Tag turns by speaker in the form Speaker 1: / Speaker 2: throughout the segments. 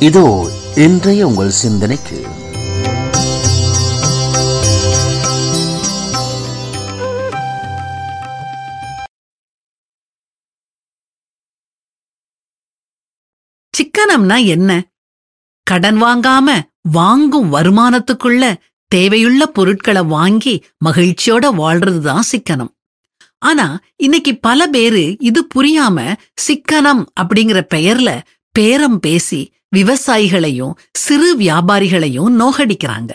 Speaker 1: இதோ இன்றைய உங்கள் சிந்தனைக்கு
Speaker 2: சிக்கனம்னா என்ன கடன் வாங்காம வாங்கும் வருமானத்துக்குள்ள தேவையுள்ள பொருட்களை வாங்கி மகிழ்ச்சியோட வாழ்றதுதான் சிக்கனம் ஆனா இன்னைக்கு பல பேரு இது புரியாம சிக்கனம் அப்படிங்கிற பெயர்ல பேரம் பேசி விவசாயிகளையும் சிறு வியாபாரிகளையும் நோகடிக்கிறாங்க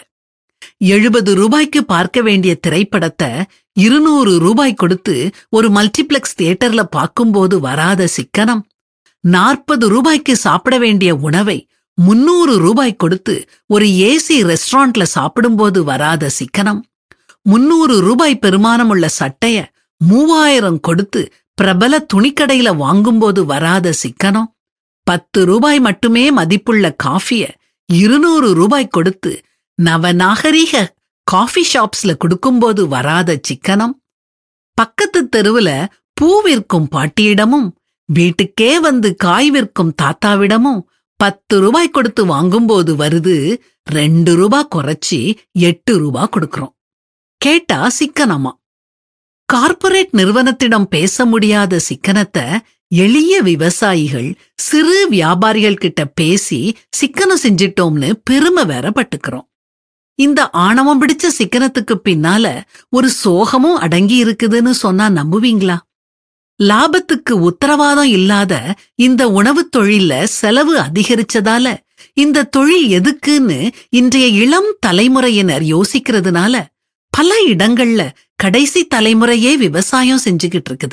Speaker 2: எழுபது ரூபாய்க்கு பார்க்க வேண்டிய திரைப்படத்தை இருநூறு ரூபாய் கொடுத்து ஒரு மல்டிப்ளெக்ஸ் தியேட்டர்ல பார்க்கும்போது வராத சிக்கனம் நாற்பது ரூபாய்க்கு சாப்பிட வேண்டிய உணவை முன்னூறு ரூபாய் கொடுத்து ஒரு ஏசி ரெஸ்டாரண்ட்ல சாப்பிடும்போது வராத சிக்கனம் முன்னூறு ரூபாய் பெருமானமுள்ள சட்டைய மூவாயிரம் கொடுத்து பிரபல துணிக்கடையில வாங்கும்போது வராத சிக்கனம் பத்து ரூபாய் மட்டுமே மதிப்புள்ள காஃபிய இருநூறு ரூபாய் கொடுத்து நவநாகரீக காஃபி ஷாப்ஸ்ல கொடுக்கும்போது வராத சிக்கனம் பக்கத்து தெருவுல பூ விற்கும் பாட்டியிடமும் வீட்டுக்கே வந்து காய் விற்கும் தாத்தாவிடமும் பத்து ரூபாய் கொடுத்து வாங்கும்போது வருது ரெண்டு ரூபா குறைச்சி எட்டு ரூபா கொடுக்கறோம் கேட்டா சிக்கனமா கார்ப்பரேட் நிறுவனத்திடம் பேச முடியாத சிக்கனத்தை எளிய விவசாயிகள் சிறு வியாபாரிகள் கிட்ட பேசி சிக்கனம் செஞ்சிட்டோம்னு பெருமை வேற பட்டுக்கிறோம் இந்த ஆணவம் பிடிச்ச சிக்கனத்துக்கு பின்னால ஒரு சோகமும் அடங்கி இருக்குதுன்னு சொன்னா நம்புவீங்களா லாபத்துக்கு உத்தரவாதம் இல்லாத இந்த உணவுத் தொழில்ல செலவு அதிகரிச்சதால இந்த தொழில் எதுக்குன்னு இன்றைய இளம் தலைமுறையினர் யோசிக்கிறதுனால பல இடங்கள்ல கடைசி தலைமுறையே விவசாயம் செஞ்சுகிட்டு இருக்குது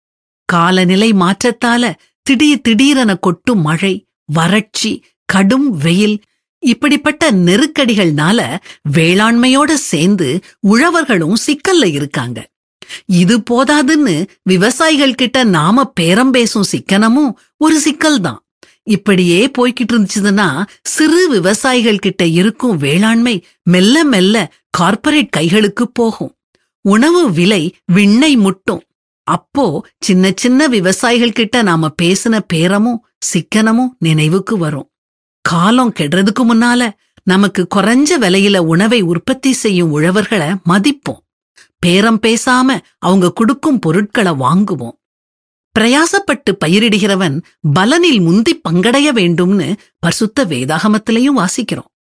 Speaker 2: காலநிலை மாற்றத்தால திடீர் திடீரென கொட்டும் மழை வறட்சி கடும் வெயில் இப்படிப்பட்ட நெருக்கடிகள்னால வேளாண்மையோட சேர்ந்து உழவர்களும் சிக்கல்ல இருக்காங்க இது போதாதுன்னு விவசாயிகள் கிட்ட நாம பேரம் பேசும் சிக்கனமும் ஒரு சிக்கல் தான் இப்படியே போய்கிட்டு இருந்துச்சுன்னா சிறு விவசாயிகள் கிட்ட இருக்கும் வேளாண்மை மெல்ல மெல்ல கார்ப்பரேட் கைகளுக்கு போகும் உணவு விலை விண்ணை முட்டும் அப்போ சின்ன சின்ன விவசாயிகள் கிட்ட நாம பேசின பேரமும் சிக்கனமும் நினைவுக்கு வரும் காலம் கெடுறதுக்கு முன்னால நமக்கு குறைஞ்ச விலையில உணவை உற்பத்தி செய்யும் உழவர்களை மதிப்போம் பேரம் பேசாம அவங்க கொடுக்கும் பொருட்களை வாங்குவோம் பிரயாசப்பட்டு பயிரிடுகிறவன் பலனில் முந்தி பங்கடைய வேண்டும்னு பரிசுத்த வேதாகமத்திலையும் வாசிக்கிறோம்